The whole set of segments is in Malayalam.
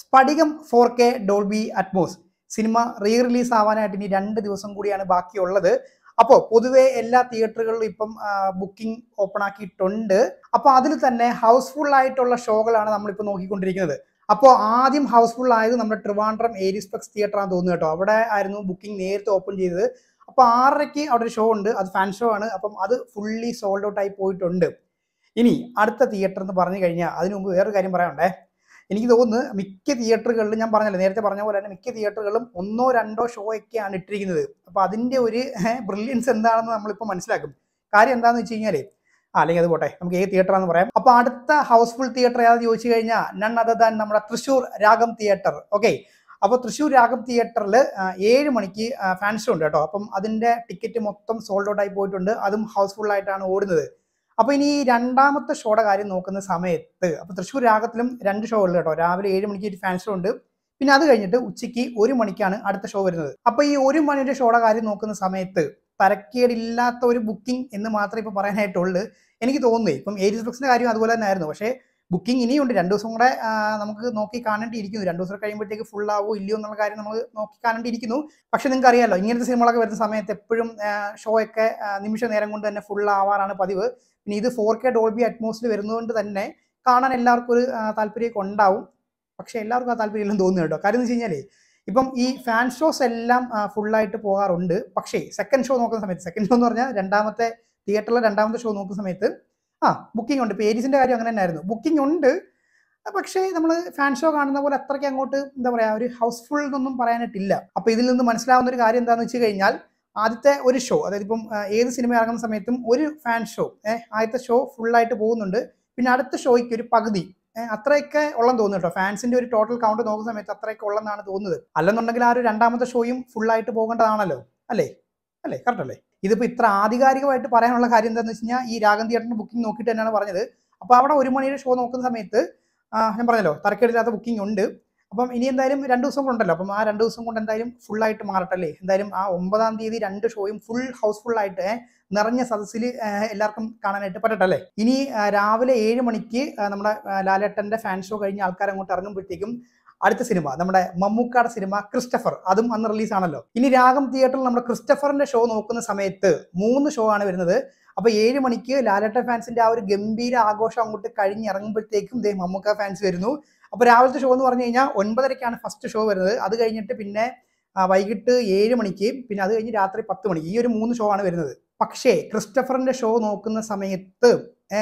സ്പടികം four K Dolby Atmos cinema re release ആവാനായിട്ട് ഇനി രണ്ട് ദിവസം കൂടിയാണ് ബാക്കിയുള്ളത് അപ്പോൾ പൊതുവെ എല്ലാ തിയേറ്ററുകളിലും ഇപ്പം ബുക്കിംഗ് ഓപ്പൺ ആക്കിയിട്ടുണ്ട് അപ്പോൾ അതിൽ തന്നെ ഹൗസ്ഫുൾ ആയിട്ടുള്ള ഷോകളാണ് നമ്മളിപ്പോൾ നോക്കിക്കൊണ്ടിരിക്കുന്നത് അപ്പോൾ ആദ്യം ഹൗസ്ഫുൾ ആയത് നമ്മുടെ ട്രിവാൻഡ്രം ഏരിസ്പെക്സ് തിയേറ്റർ ആണെന്ന് തോന്നുന്നു കേട്ടോ അവിടെ ആയിരുന്നു ബുക്കിംഗ് നേരത്തെ ഓപ്പൺ ചെയ്തത് അപ്പോൾ ആറരയ്ക്ക് അവിടെ ഒരു ഷോ ഉണ്ട് അത് ഫാൻ ഷോ ആണ് അപ്പം അത് ഫുള്ളി സോൾഡ് ഔട്ട് ആയി പോയിട്ടുണ്ട് ഇനി അടുത്ത തിയേറ്റർ എന്ന് പറഞ്ഞു കഴിഞ്ഞാൽ അതിനു മുമ്പ് വേറൊരു കാര്യം പറയാനുണ്ടേ എനിക്ക് തോന്നുന്നു മിക്ക തിയേറ്ററുകളിലും ഞാൻ പറഞ്ഞല്ലോ നേരത്തെ പറഞ്ഞ പോലെ തന്നെ മിക്ക തിയേറ്ററുകളിലും ഒന്നോ രണ്ടോ ഷോ ഒക്കെയാണ് ഇട്ടിരിക്കുന്നത് അപ്പോൾ അതിൻ്റെ ഒരു ബ്രില്യൻസ് എന്താണെന്ന് നമ്മളിപ്പോൾ മനസ്സിലാക്കും കാര്യം എന്താണെന്ന് വെച്ച് കഴിഞ്ഞാൽ ആ അല്ലെങ്കിൽ അത് പോട്ടെ നമുക്ക് ഏത് തിയേറ്റർ ആണെന്ന് പറയാം അപ്പോൾ അടുത്ത ഹൗസ്ഫുൾ തിയേറ്റർ ഏതാണെന്ന് ചോദിച്ചു കഴിഞ്ഞാൽ നൺ അതർ ദാൻ നമ്മുടെ തൃശ്ശൂർ രാഗം തിയേറ്റർ ഓക്കെ അപ്പോൾ തൃശ്ശൂർ രാഗം തിയേറ്ററിൽ ഏഴ് മണിക്ക് ഫാൻ ഷോ ഉണ്ട് കേട്ടോ അപ്പം അതിൻ്റെ ടിക്കറ്റ് മൊത്തം സോൾഡ് ഔട്ട് ആയി പോയിട്ടുണ്ട് അതും ഹൗസ്ഫുൾ ആയിട്ടാണ് ഓടുന്നത് അപ്പോൾ ഇനി ഈ രണ്ടാമത്തെ ഷോയുടെ കാര്യം നോക്കുന്ന സമയത്ത് അപ്പോൾ തൃശ്ശൂർ രാഗത്തിലും രണ്ട് ഷോ ഉള്ളു കേട്ടോ രാവിലെ ഏഴ് മണിക്ക് ഒരു ഫാൻ ഷോ ഉണ്ട് പിന്നെ അത് കഴിഞ്ഞിട്ട് ഉച്ചയ്ക്ക് ഒരു മണിക്കാണ് അടുത്ത ഷോ വരുന്നത് അപ്പോൾ ഈ ഒരു മണിയുടെ ഷോയുടെ കാര്യം നോക്കുന്ന സമയത്ത് തരക്കേടില്ലാത്ത ഒരു ബുക്കിംഗ് എന്ന് മാത്രമേ ഇപ്പോൾ പറയാനായിട്ടുള്ളൂ എനിക്ക് തോന്നുന്നേ ഇപ്പം ഏരിയസ് ബുക്സിന്റെ കാര്യം അതുപോലെ തന്നെ ആയിരുന്നു പക്ഷേ ബുക്കിംഗ് ഇനിയുണ്ട് രണ്ട് ദിവസം കൂടെ ആ, നമുക്ക് നോക്കി കാണേണ്ടിയിരിക്കുന്നു രണ്ട് ദിവസം കഴിയുമ്പോഴത്തേക്ക് ഫുൾ ആവോ ഇല്ലയോ എന്നുള്ള കാര്യം നമ്മൾ നോക്കി കാണേണ്ടിയിരിക്കുന്നു പക്ഷെ നിങ്ങൾക്ക് അറിയാലോ ഇങ്ങനത്തെ സിനിമകളൊക്കെ വരുന്ന സമയത്ത് എപ്പോഴും ഷോ ഒക്കെ ആ, നിമിഷ നേരം കൊണ്ട് തന്നെ ഫുൾ ആവാറാണ് പതിവ് പിന്നെ ഇത് ഫോർ കെ ഡോൾബി അറ്റ്മോസിൽ വരുന്നതുകൊണ്ട് തന്നെ കാണാൻ എല്ലാവർക്കും ഒരു ആ, താല്പര്യമൊക്കെ ഉണ്ടാവും പക്ഷെ എല്ലാവർക്കും ആ താല്പര്യം ഇല്ലെന്ന് തോന്നുന്നു കേട്ടോ കാര്യം എന്ന് വെച്ച് കഴിഞ്ഞാൽ ഇപ്പം ഈ ഫാൻ ഷോസ് എല്ലാം ഫുള്ളായിട്ട് പോകാറുണ്ട് പക്ഷേ സെക്കൻഡ് ഷോ നോക്കുന്ന സമയത്ത് സെക്കൻഡ് ഷോ എന്ന് പറഞ്ഞാൽ രണ്ടാമത്തെ തിയേറ്ററിലെ രണ്ടാമത്തെ ഷോ നോക്കുന്ന സമയത്ത് ആ ബുക്കിംഗ് ഉണ്ട് ഇപ്പോൾ ഏരീസിൻ്റെ കാര്യം അങ്ങനെ തന്നെയായിരുന്നു ബുക്കിംഗ് ഉണ്ട് പക്ഷേ നമ്മൾ ഫാൻ ഷോ കാണുന്ന പോലെ അത്രയ്ക്ക് അങ്ങോട്ട് എന്താ പറയുക ഒരു ഹൗസ്ഫുൾ എന്നൊന്നും പറയാനായിട്ടില്ല അപ്പോൾ ഇതിൽ നിന്ന് മനസ്സിലാവുന്ന ഒരു കാര്യം എന്താണെന്ന് വെച്ച് കഴിഞ്ഞാൽ ആദ്യത്തെ ഒരു ഷോ അതായത് ഇപ്പം ആ, ഏത് സിനിമ ഇറങ്ങുന്ന സമയത്തും ഒരു ഫാൻ ഷോ ഏഹ് ആദ്യത്തെ ഷോ ഫുള്ളായിട്ട് പോകുന്നുണ്ട് പിന്നെ അടുത്ത ഷോയ്ക്ക് ഒരു പകുതി ഏഹ് അത്രയൊക്കെ ഉള്ളെന്ന് തോന്നുന്നു കേട്ടോ ഫാൻസിന്റെ ഒരു ടോട്ടൽ കൗണ്ട് നോക്കുന്ന സമയത്ത് അത്രയൊക്കെ ഉള്ളെന്നാണ് തോന്നുന്നത് അല്ലെന്നുണ്ടെങ്കിൽ ആ ഒരു രണ്ടാമത്തെ ഷോയും ഫുള്ളായിട്ട് പോകേണ്ടതാണല്ലോ അല്ലേ അല്ലേ കറക്റ്റ് അല്ലേ ഇതിപ്പോൾ ഇത്ര ആധികാരികമായിട്ട് പറയാനുള്ള കാര്യം എന്താണെന്ന് വെച്ച് കഴിഞ്ഞാൽ ഈ രാഗം തിയേറ്ററിന്റെ ബുക്കിംഗ് നോക്കിയിട്ട് തന്നെയാണ് പറഞ്ഞത് അപ്പോൾ അവിടെ ഒരു മണിയുടെ ഷോ നോക്കുന്ന സമയത്ത് ആ, ഞാൻ പറഞ്ഞല്ലോ തരക്കേടില്ലാത്ത ബുക്കിംഗ് ഉണ്ട് അപ്പം ഇനി എന്തായാലും രണ്ട് ദിവസം കൊണ്ടല്ലോ അപ്പം ആ രണ്ട് ദിവസം കൊണ്ട് എന്തായാലും full ആയിട്ട് മാറട്ടല്ലേ എന്തായാലും ആ ഒമ്പതാം തീയതി രണ്ട് ഷോയും ഫുൾ ഹൗസ്ഫുൾ ആയിട്ട് ഏ, നിറഞ്ഞ സദസ്സിൽ എല്ലാവർക്കും കാണാനായിട്ട് പറ്റട്ടല്ലേ ഇനി ആ, രാവിലെ ഏഴ് മണിക്ക് ആ, നമ്മുടെ ആ, ലാലേട്ടന്റെ ഫാൻ ഷോ കഴിഞ്ഞ് ആൾക്കാർ അങ്ങോട്ട് ഇറങ്ങുമ്പോഴത്തേക്കും അടുത്ത സിനിമ നമ്മുടെ മമ്മൂക്കാടെ സിനിമ ക്രിസ്റ്റഫർ അതും അന്ന് റിലീസ് ആണല്ലോ ഇനി രാഗം തിയേറ്ററിൽ നമ്മുടെ ക്രിസ്റ്റഫറിന്റെ ഷോ നോക്കുന്ന സമയത്ത് മൂന്ന് ഷോ ആണ് വരുന്നത് അപ്പൊ ഏഴ് മണിക്ക് ലാലേട്ട ഫാൻസിന്റെ ആ ഒരു ഗംഭീര ആഘോഷം അങ്ങോട്ട് കഴിഞ്ഞിറങ്ങുമ്പോഴത്തേക്കും ദേ മമ്മൂക്ക ഫാൻസ് വരുന്നു അപ്പൊ രാവിലത്തെ ഷോ എന്ന് പറഞ്ഞു കഴിഞ്ഞാൽ ഒൻപതരക്കാണ് ഫസ്റ്റ് ഷോ വരുന്നത് അത് കഴിഞ്ഞിട്ട് പിന്നെ ആ, വൈകിട്ട് ഏഴ് മണിക്ക് പിന്നെ അത് കഴിഞ്ഞ് രാത്രി പത്ത് മണിക്ക് ഈ ഒരു മൂന്ന് ഷോ ആണ് വരുന്നത് പക്ഷേ ക്രിസ്റ്റഫറിന്റെ ഷോ നോക്കുന്ന സമയത്ത് ഏ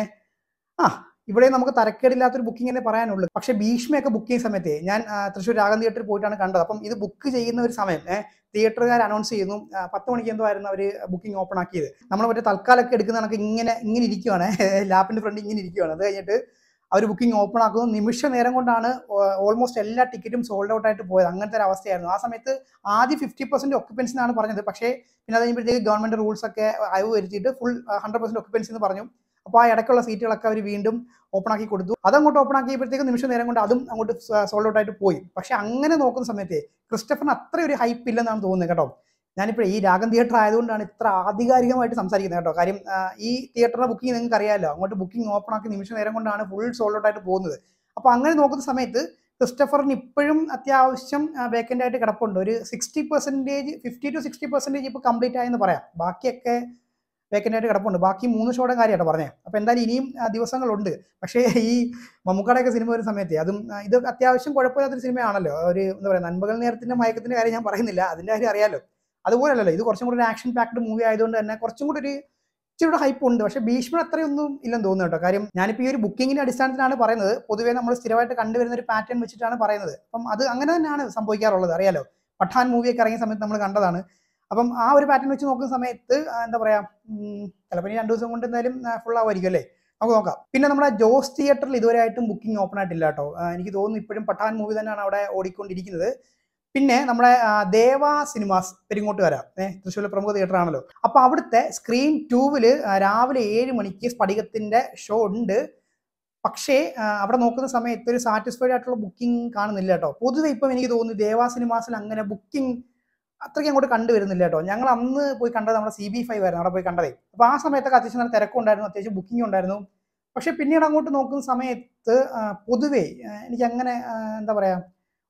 ആ ഇവിടെ നമുക്ക് തരക്കേടില്ലാത്തൊരു ബുക്കിംഗ് തന്നെ പറയാനുള്ളൂ പക്ഷേ ഭീഷ്മയൊക്കെ ബുക്ക് ചെയ്യുന്ന സമയത്ത് ഞാൻ ആ, തൃശ്ശൂർ രാഗം തിയേറ്ററിൽ പോയിട്ടാണ് കണ്ടത് അപ്പം ഇത് ബുക്ക് ചെയ്യുന്ന ഒരു സമയം ഏഹ് തിയേറ്ററുകാർ അനൗൺസ് ചെയ്യുന്നു ആ, പത്ത് മണിക്ക് എന്തോ ആയിരുന്നു അവർ ബുക്കിംഗ് ഓപ്പൺ ആക്കിയത് നമ്മൾ മറ്റേ തൽക്കാലൊക്കെ എടുക്കുന്ന കണക്ക് ഇങ്ങനെ ഇങ്ങനെ ഇരിക്കുവാണ് ലാപ്പിന്റെ ഫ്രണ്ട് ഇങ്ങനെ ഇരിക്കുവാണ് അത് കഴിഞ്ഞിട്ട് അവർ ബുക്കിംഗ് ഓപ്പൺ ആക്കുന്നു നിമിഷ നേരം കൊണ്ടാണ് ഓൾമോസ്റ്റ് എല്ലാ ടിക്കറ്റും സോൾഡ് ഔട്ട് ആയിട്ട് പോയത് അങ്ങനത്തെ ഒരു അവസ്ഥയായിരുന്നു ആ സമയത്ത് ആദ്യം ഫിഫ്റ്റി പെർസെന്റ് ഒക്യുപ്പൻസി എന്നാണ് പറഞ്ഞത് പക്ഷേ പിന്നെ അത് കഴിയുമ്പോഴത്തേക്ക് ഗവൺമെന്റ് റൂൾസ് ഒക്കെ അയവ് വരുത്തിയിട്ട് ഫുൾ ഹൺഡ്രഡ് പെർസെന്റ് ഒക്യുപ്പൻസി എന്ന് പറഞ്ഞു അപ്പോൾ ആ ഇടയ്ക്കുള്ള സീറ്റുകളൊക്കെ അവർ വീണ്ടും ഓപ്പൺ ആക്കി കൊടുത്തു അതങ്ങോട്ട് ഓപ്പൺ ആക്കിയപ്പോഴത്തേക്ക് നിമിഷ നേരം കൊണ്ട് അതും അങ്ങോട്ട് സോൾഡ് ഔട്ട് ആയിട്ട് പോയി പക്ഷെ അങ്ങനെ നോക്കുന്ന സമയത്ത് ക്രിസ്റ്റഫറിന് അത്ര ഒരു ഹൈപ്പ് ഇല്ലെന്നാണ് തോന്നുന്നത് കേട്ടോ ഞാനിപ്പോൾ ഈ രാഗം തിയേറ്റർ ആയതുകൊണ്ടാണ് ഇത്ര ആധികാരികമായിട്ട് സംസാരിക്കുന്നത് കേട്ടോ കാര്യം ആ, ഈ തിയേറ്ററിന്റെ ബുക്കിംഗ് നിങ്ങൾക്ക് അറിയാമല്ലോ അങ്ങോട്ട് ബുക്കിംഗ് ഓപ്പൺ ആക്കി നിമിഷ നേരം കൊണ്ടാണ് ഫുൾ സോൾഡ് ഔട്ട് ആയിട്ട് പോകുന്നത് അപ്പോൾ അങ്ങനെ നോക്കുന്ന സമയത്ത് ക്രിസ്റ്റഫറിന് ഇപ്പോഴും അത്യാവശ്യം വേക്കൻ്റ് ആയിട്ട് കിടപ്പുണ്ട് ഒരു sixty percentage fifty to sixty percentage ഇപ്പോൾ കംപ്ലീറ്റ് ആയെന്ന് പറയാം ബാക്കിയൊക്കെ വേക്കൻ്റ് ആയിട്ട് കിടപ്പുണ്ട് ബാക്കി മൂന്ന് ഷോയുടെ കാര്യമായിട്ട് പറഞ്ഞത് അപ്പോൾ എന്തായാലും ഇനിയും ആ, ദിവസങ്ങളുണ്ട് പക്ഷേ ഈ മമ്മൂക്കയുടെയൊക്കെ സിനിമ വരുന്ന സമയത്ത് അതും ആ, ഇത് അത്യാവശ്യം കുഴപ്പമില്ലാത്തൊരു സിനിമയാണല്ലോ ഒരു എന്താ പറയുക നൻപകൽ നേരത്തിന്റെ മയക്കത്തിന്റെ കാര്യം ഞാൻ പറയുന്നില്ല അതിന്റെ കാര്യം അറിയാലോ അതുപോലല്ലോ ഇത് കുറച്ചും കൂടി ഒരു ആക്ഷൻ പാക്ഡ് മൂവി ആയതുകൊണ്ട് തന്നെ കുറച്ചും കൂടി ഒരു ഇച്ചിരി ഹൈപ്പ് ഉണ്ട് പക്ഷേ ഭീഷ്മൻ അത്രയൊന്നും ഇല്ലെന്ന് തോന്നുന്നു കേട്ടോ കാര്യം ഞാനിപ്പോൾ ഈ ഒരു ബുക്കിങ്ങിന്റെ അടിസ്ഥാനത്തിലാണ് പറയുന്നത് പൊതുവേ നമ്മൾ സ്ഥിരമായിട്ട് കണ്ടുവരുന്ന ഒരു പാറ്റേൺ വെച്ചിട്ടാണ് പറയുന്നത് അപ്പം അത് അങ്ങനെ തന്നെയാണ് സംഭവിക്കാറുള്ളത് അറിയാലോ പഠാൻ മൂവിയൊക്കെ ഇറങ്ങിയ സമയത്ത് നമ്മൾ കണ്ടതാണ് അപ്പം ആ ഒരു പാറ്റേൺ വെച്ച് നോക്കുന്ന സമയത്ത് ആ, എന്താ പറയാ ഉം, ചിലപ്പോൾ ഇനി രണ്ട് ദിവസം കൊണ്ട് എന്തായാലും ഫുൾ ആവുമായിരിക്കും അല്ലേ നമുക്ക് നോക്കാം പിന്നെ നമ്മുടെ ജോസ് തിയേറ്ററിൽ ഇതുവരെയായിട്ടും ബുക്കിംഗ് ഓപ്പൺ ആയിട്ടില്ല കേട്ടോ ആ, എനിക്ക് തോന്നുന്നു ഇപ്പോഴും പഠാൻ മൂവി തന്നെയാണ് അവിടെ ഓടിക്കൊണ്ടിരിക്കുന്നത് പിന്നെ നമ്മുടെ ആ, ദേവ സിനിമാസ് പെരിങ്ങോട്ടുകര ഏഹ് തൃശ്ശൂരിലെ പ്രമുഖ തിയേറ്റർ ആണല്ലോ അപ്പൊ അവിടുത്തെ സ്ക്രീൻ ടൂവില് രാവിലെ ഏഴ് മണിക്ക് സ്ഫടികത്തിന്റെ ഷോ ഉണ്ട് പക്ഷേ ആ, അവിടെ നോക്കുന്ന സമയത്ത് ഒരു സാറ്റിസ്ഫൈഡ് ആയിട്ടുള്ള ബുക്കിംഗ് കാണുന്നില്ല കേട്ടോ പൊതുവെ ഇപ്പം എനിക്ക് തോന്നുന്നു ദേവ സിനിമാസിൽ അങ്ങനെ ബുക്കിംഗ് അത്രയ്ക്ക് അങ്ങോട്ട് കണ്ടുവരുന്നില്ല കേട്ടോ ഞങ്ങൾ അന്ന് പോയി കണ്ടത് നമ്മുടെ സി ബി ഫൈവ് ആയിരുന്നു അവിടെ പോയി കണ്ടതേ അപ്പോൾ ആ സമയത്തൊക്കെ അത്യാവശ്യം നല്ല തിരക്കുണ്ടായിരുന്നു അത്യാവശ്യം ബുക്കിംഗ് ഉണ്ടായിരുന്നു പക്ഷെ പിന്നീട് അങ്ങോട്ട് നോക്കുന്ന സമയത്ത് ആ, പൊതുവേ ആ, എനിക്ക് അങ്ങനെ ആ, എന്താ പറയാ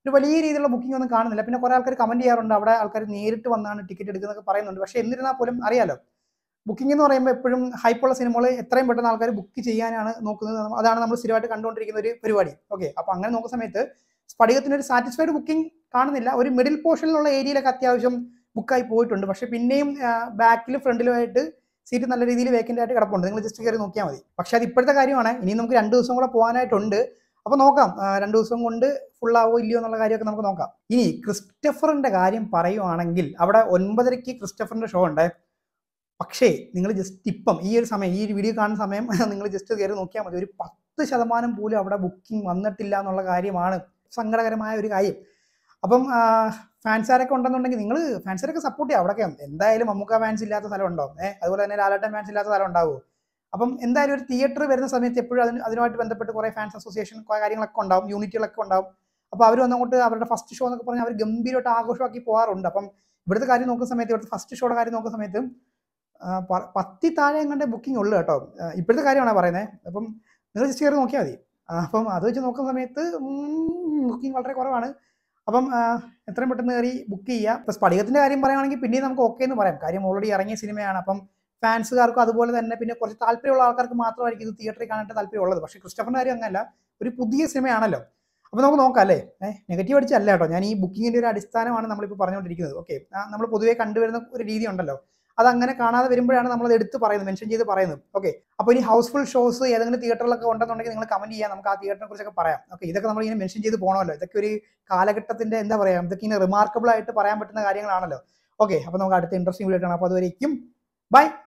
ഒരു വലിയ രീതിയിലുള്ള ബുക്കിംഗ് ഒന്നും കാണുന്നില്ല പിന്നെ കുറെ ആൾക്കാർ കമന്റ് ചെയ്യാറുണ്ട് അവിടെ ആൾക്കാർ നേരിട്ട് വന്നാണ് ടിക്കറ്റ് എടുക്കുന്നതൊക്കെ പറയുന്നുണ്ട് പക്ഷേ എന്നിരുന്നാൽ പോലും അറിയാലോ ബുക്കിംഗ് എന്ന് പറയുമ്പോൾ എപ്പോഴും ഹൈപ്പുള്ള സിനിമകൾ എത്രയും പെട്ടെന്ന് ആൾക്കാർ ബുക്ക് ചെയ്യാനാണ് നോക്കുന്നത് അതാണ് നമ്മൾ സ്ഥിരമായിട്ട് കണ്ടുകൊണ്ടിരിക്കുന്ന ഒരു പരിപാടി ഓക്കെ അപ്പോൾ അങ്ങനെ നോക്കുന്ന സമയത്ത് സ്ഫടികത്തിന് ഒരു സാറ്റിസ്ഫൈഡ് ബുക്കിംഗ് കാണുന്നില്ല ഒരു മിഡിൽ പോർഷനിലുള്ള ഏരിയയിലൊക്കെ അത്യാവശ്യം ബുക്കായി പോയിട്ടുണ്ട് പക്ഷെ പിന്നെയും ബാക്കിലും ഫ്രണ്ടിലുമായിട്ട് സീറ്റ് നല്ല രീതിയിൽ വേക്കൻ്റ് ആയിട്ട് കിടപ്പുണ്ട് നിങ്ങൾ ജസ്റ്റ് കയറി നോക്കിയാൽ മതി പക്ഷെ അത് ഇപ്പോഴത്തെ കാര്യമാണ് ഇനി നമുക്ക് രണ്ട് ദിവസം കൂടെ പോകാനായിട്ടുണ്ട് അപ്പോൾ നോക്കാം ആ, രണ്ട് ദിവസം കൊണ്ട് ഫുൾ ആവോ ഇല്ലയോ എന്നുള്ള കാര്യമൊക്കെ നമുക്ക് നോക്കാം ഇനി ക്രിസ്റ്റഫറിന്റെ കാര്യം പറയുവാണെങ്കിൽ അവിടെ ഒൻപതരയ്ക്ക് ക്രിസ്റ്റഫറിന്റെ ഷോ ഉണ്ട് പക്ഷേ നിങ്ങൾ ജസ്റ്റ് ഇപ്പം ഈ ഒരു സമയം ഈ ഒരു വീഡിയോ കാണുന്ന സമയം നിങ്ങൾ ജസ്റ്റ് കയറി നോക്കിയാൽ മതി ഒരു പത്ത് ശതമാനം പോലും അവിടെ ബുക്കിംഗ് വന്നിട്ടില്ല എന്നുള്ള കാര്യമാണ് സങ്കടകരമായ ഒരു കാര്യം അപ്പം ഫാൻസാരൊക്കെ ഉണ്ടെന്നുണ്ടെങ്കിൽ നിങ്ങൾ ഫാൻസാരൊക്കെ സപ്പോർട്ട് ചെയ്യുക അവിടെയൊക്കെ എന്തായാലും മമ്മൂക്ക ഫാൻസ് ഇല്ലാത്ത സ്ഥലം ഉണ്ടോ ഏഹ് അതുപോലെ തന്നെ ലാലേട്ടൻ ഫാൻസ് ഇല്ലാത്ത സ്ഥലം ഉണ്ടാവുമോ അപ്പം എന്തായാലും ഒരു തിയേറ്റർ വരുന്ന സമയത്ത് എപ്പോഴും അതിന് അതിനുമായിട്ട് ബന്ധപ്പെട്ട് കുറേ ഫാൻസ് അസോസിയേഷൻ കുറേ കാര്യങ്ങളൊക്കെ ഉണ്ടാവും യൂണിറ്റുകളൊക്കെ ഉണ്ടാവും അപ്പോൾ അവർ വന്നങ്ങോട്ട് അവരുടെ ഫസ്റ്റ് ഷോ എന്നൊക്കെ പറഞ്ഞാൽ അവർ ഗംഭീരമായിട്ട് ആഘോഷമാക്കി പോകാറുണ്ട് അപ്പം ഇവിടുത്തെ കാര്യം നോക്കുന്ന സമയത്ത് ഇവിടുത്തെ ഫസ്റ്റ് ഷോയുടെ കാര്യം നോക്കുന്ന സമയത്ത് ആ, പ- പത്തി താഴെ എങ്ങാണ്ട് ബുക്കിംഗ് ഉള്ളു കേട്ടോ ആ, ഇപ്പോഴത്തെ കാര്യമാണ് പറയുന്നത് അപ്പം നിങ്ങൾ ജസ്റ്റ് കയറി നോക്കിയാൽ മതി ആ, അപ്പം അത് വെച്ച് നോക്കുന്ന സമയത്ത് ബുക്കിംഗ് വളരെ കുറവാണ് അപ്പം ആ, എത്രയും പെട്ടെന്ന് കയറി ബുക്ക് ചെയ്യുക ഇപ്പം സ്പടികത്തിൻ്റെ കാര്യം പറയുകയാണെങ്കിൽ പിന്നെയും നമുക്ക് ഓക്കെ എന്ന് പറയാം കാര്യം ഓൾറെഡി ഇറങ്ങിയ സിനിമയാണ് അപ്പം ഫാൻസുകാർക്കും അതുപോലെ തന്നെ പിന്നെ കുറച്ച് താല്പര്യമുള്ള ആൾക്കാർക്ക് മാത്രമായിരിക്കും ഇത് തിയേറ്ററിൽ കാണാനായിട്ട് താല്പര്യമുള്ളത് പക്ഷേ ക്രിസ്റ്റഫറിൻ്റെ കാര്യം അങ്ങനെയല്ല ഒരു പുതിയ സിനിമയാണല്ലോ അപ്പോൾ നമുക്ക് നോക്കാം അല്ലേ ഏഹ് നെഗറ്റീവ് അടിച്ചല്ല കേട്ടോ ഞാൻ ഈ ബുക്കിങ്ങിൻ്റെ ഒരു അടിസ്ഥാനമാണ് നമ്മളിപ്പോൾ പറഞ്ഞുകൊണ്ടിരിക്കുന്നത് ഓക്കെ നമ്മൾ പൊതുവേ കണ്ടുവരുന്ന ഒരു രീതി ഉണ്ടല്ലോ അത് അങ്ങനെ കാണാതെ വരുമ്പോഴാണ് നമ്മൾ അത് എടുത്ത് പറയുന്നത് മെൻഷൻ ചെയ്ത് പറയുന്നത് ഓക്കെ അപ്പോൾ ഇനി ഹൗസ്ഫുൾ ഷോസ് ഏതെങ്കിലും തിയേറ്ററിലൊക്കെ ഉണ്ടെന്നുണ്ടെങ്കിൽ നിങ്ങൾ കമന്റ് ചെയ്യാം നമുക്ക് ആ തിയേറ്ററിനെ കുറിച്ചൊക്കെ പറയാം ഓക്കെ ഇതൊക്കെ നമ്മൾ ഇങ്ങനെ മെൻഷൻ ചെയ്ത് പോകണമല്ലോ ഇതൊക്കെ ഒരു കാലഘട്ടത്തിന്റെ എന്താ പറയാ ഇതൊക്കെ ഇങ്ങനെ റിമാർക്കബിൾ ആയിട്ട് പറയാൻ പറ്റുന്ന കാര്യങ്ങളാണല്ലോ ഓക്കെ അപ്പോൾ നമുക്ക് അടുത്ത ഇൻട്രസ്റ്റിംഗ് വീഡിയോ കാണാം അപ്പോൾ അതുവരേക്കും ബൈ